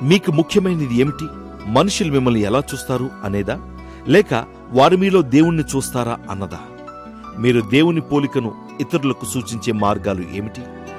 మీకు ముఖ్యమైనది ఏమిటి మనుషులు మిమ్మల్ని ఎలా చూస్తారు అనేదా లేక వారు మీలో దేవుణ్ణి చూస్తారా అన్నదా మీరు దేవుని పోలికను ఇతరులకు సూచించే మార్గాలు ఏమిటి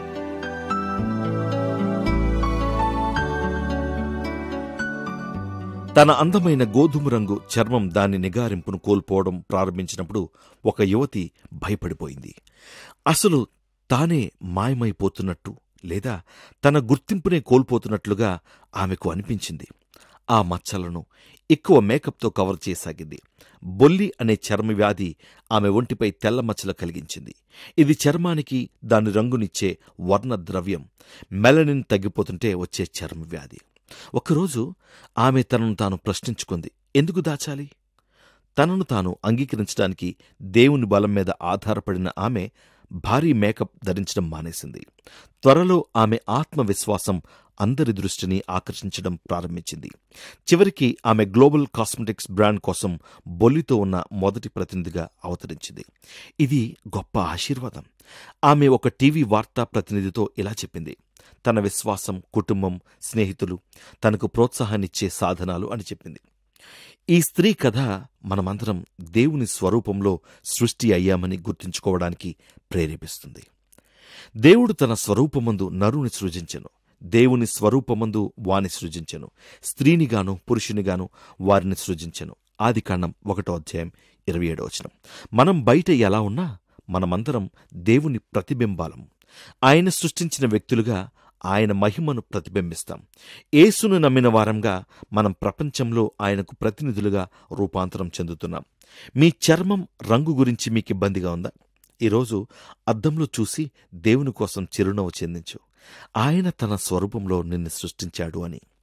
తన అందమైన గోధుమ రంగు చర్మం దాని నిగారింపును కోల్పోవడం ప్రారంభించినప్పుడు ఒక యువతి భయపడిపోయింది అసలు తానే మాయమైపోతున్నట్టు లేదా తన గుర్తింపునే కోల్పోతున్నట్లుగా ఆమెకు అనిపించింది ఆ మచ్చలను ఎక్కువ మేకప్తో కవర్ చేయసాగింది బొల్లి అనే చర్మ వ్యాధి ఆమె ఒంటిపై తెల్ల మచ్చలు కలిగించింది ఇది చర్మానికి దాని రంగునిచ్చే వర్ణ ద్రవ్యం మెలనిన్ తగ్గిపోతుంటే వచ్చే చర్మ వ్యాధి ఒకరోజు ఆమె తనను తాను ప్రశ్నించుకుంది ఎందుకు దాచాలి తనను తాను అంగీకరించడానికి దేవుని బలం మీద ఆధారపడిన ఆమె భారీ మేకప్ ధరించడం మానేసింది త్వరలో ఆమె ఆత్మవిశ్వాసం అందరి దృష్టిని ఆకర్షించడం ప్రారంభించింది చివరికి ఆమె గ్లోబల్ కాస్మెటిక్స్ బ్రాండ్ కోసం బొల్లితో ఉన్న మొదటి ప్రతినిధిగా అవతరించింది ఇది గొప్ప ఆశీర్వాదం ఆమె ఒక టీవీ వార్తా ప్రతినిధితో ఇలా చెప్పింది తన విశ్వాసం కుటుంబం స్నేహితులు తనకు ప్రోత్సాహాన్నిచ్చే సాధనాలు అని చెప్పింది ఈ స్త్రీ కథ మనమందరం దేవుని స్వరూపంలో సృష్టి అయ్యామని గుర్తుంచుకోవడానికి ప్రేరేపిస్తుంది దేవుడు తన స్వరూపమందు నరుని సృజించెను దేవుని స్వరూపమందు వాని సృజించెను స్త్రీనిగాను పురుషునిగాను వారిని సృజించెను ఆదికాండం ఒకటో అధ్యాయం ఇరవై ఏడో వచనం మనం బయట ఎలా ఉన్నా మనమందరం దేవుని ప్రతిబింబాలం ఆయన సృష్టించిన వ్యక్తులుగా ఆయన మహిమను ప్రతిబింబిస్తాం యేసును నమ్మిన వారంగా మనం ప్రపంచంలో ఆయనకు ప్రతినిధులుగా రూపాంతరం చెందుతున్నాం మీ చర్మం రంగు గురించి మీకు ఇబ్బందిగా ఉందా ఈరోజు అద్దంలో చూసి దేవుని కోసం చిరునవ్వు చెందించు ఆయన తన స్వరూపంలో నిన్ను సృష్టించాడు అని